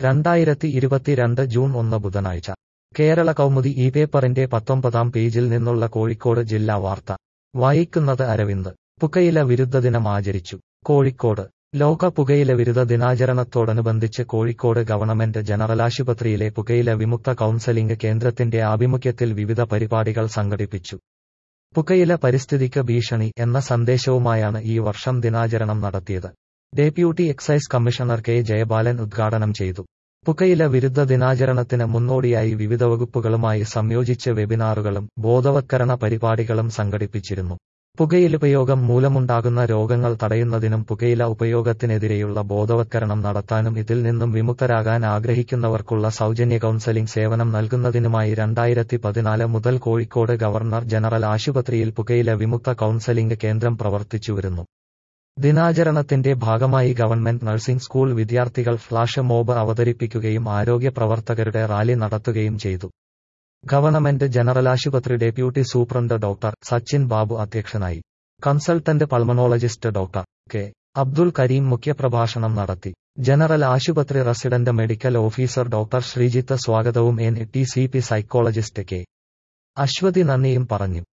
രണ്ടായിരത്തി ഇരുപത്തിരണ്ട് ജൂൺ ഒന്ന് ബുധനാഴ്ച കേരള കൗമുദി ഈ പേപ്പറിന്റെ പത്തൊമ്പതാം പേജിൽ നിന്നുള്ള കോഴിക്കോട് ജില്ലാ വാർത്ത വായിക്കുന്നത് അരവിന്ദ് പുകയില വിരുദ്ധ ദിനം ആചരിച്ചു കോഴിക്കോട് ലോക പുകയില വിരുദ്ധ ദിനാചരണത്തോടനുബന്ധിച്ച് കോഴിക്കോട് ഗവൺമെന്റ് ജനറൽ ആശുപത്രിയിലെ പുകയില വിമുക്ത കൌൺസലിംഗ് കേന്ദ്രത്തിന്റെ ആഭിമുഖ്യത്തിൽ വിവിധ പരിപാടികൾ സംഘടിപ്പിച്ചു പുകയില പരിസ്ഥിതിക്ക് ഭീഷണി എന്ന സന്ദേശവുമായാണ് ഈ വർഷം ദിനാചരണം നടത്തിയത് deputy excise commissioner K Jayabalan ഉദ്ഘാടനം ചെയ്തു പുകയില വിരുദ്ധ ദിനാചരണത്തിന് മുന്നോടിയായി വിവിധ വകുപ്പുകളുമായി സംയോജിച്ച് വെബിനാറുകളും ബോധവത്കരണ പരിപാടികളും സംഘടിപ്പിച്ചിരുന്നു പുകയിലുപയോഗം മൂലമുണ്ടാകുന്ന രോഗങ്ങൾ തടയുന്നതിനും പുകയില ഉപയോഗത്തിനെതിരെയുള്ള ബോധവത്കരണം നടത്താനും ഇതിൽ നിന്നും വിമുക്തരാകാൻ ആഗ്രഹിക്കുന്നവർക്കുള്ള സൗജന്യ കൌൺസലിംഗ് സേവനം നൽകുന്നതിനുമായി രണ്ടായിരത്തി പതിനാല് മുതൽ കോഴിക്കോട് ഗവർണർ ജനറൽ ആശുപത്രിയിൽ പുകയില വിമുക്ത കൌൺസലിംഗ് കേന്ദ്രം പ്രവർത്തിച്ചുവരുന്നു ദിനാചരണത്തിന്റെ ഭാഗമായി ഗവൺമെന്റ് നഴ്സിംഗ് സ്കൂൾ വിദ്യാർത്ഥികൾ ഫ്ലാഷ് മോബ് അവതരിപ്പിക്കുകയും ആരോഗ്യ പ്രവർത്തകരുടെ റാലി നടത്തുകയും ചെയ്തു ഗവൺമെന്റ് ജനറൽ ആശുപത്രി deputy superintendent doctor Sachin Babu അധ്യക്ഷനായി consultant pulmonologist doctor K Abdul Karim മുഖ്യപ്രഭാഷണം നടത്തി ജനറൽ ആശുപത്രി resident medical officer doctor Sreejith സ്വാഗതവും N T C P psychologist K Aswathy നന്ദിയും പറഞ്ഞു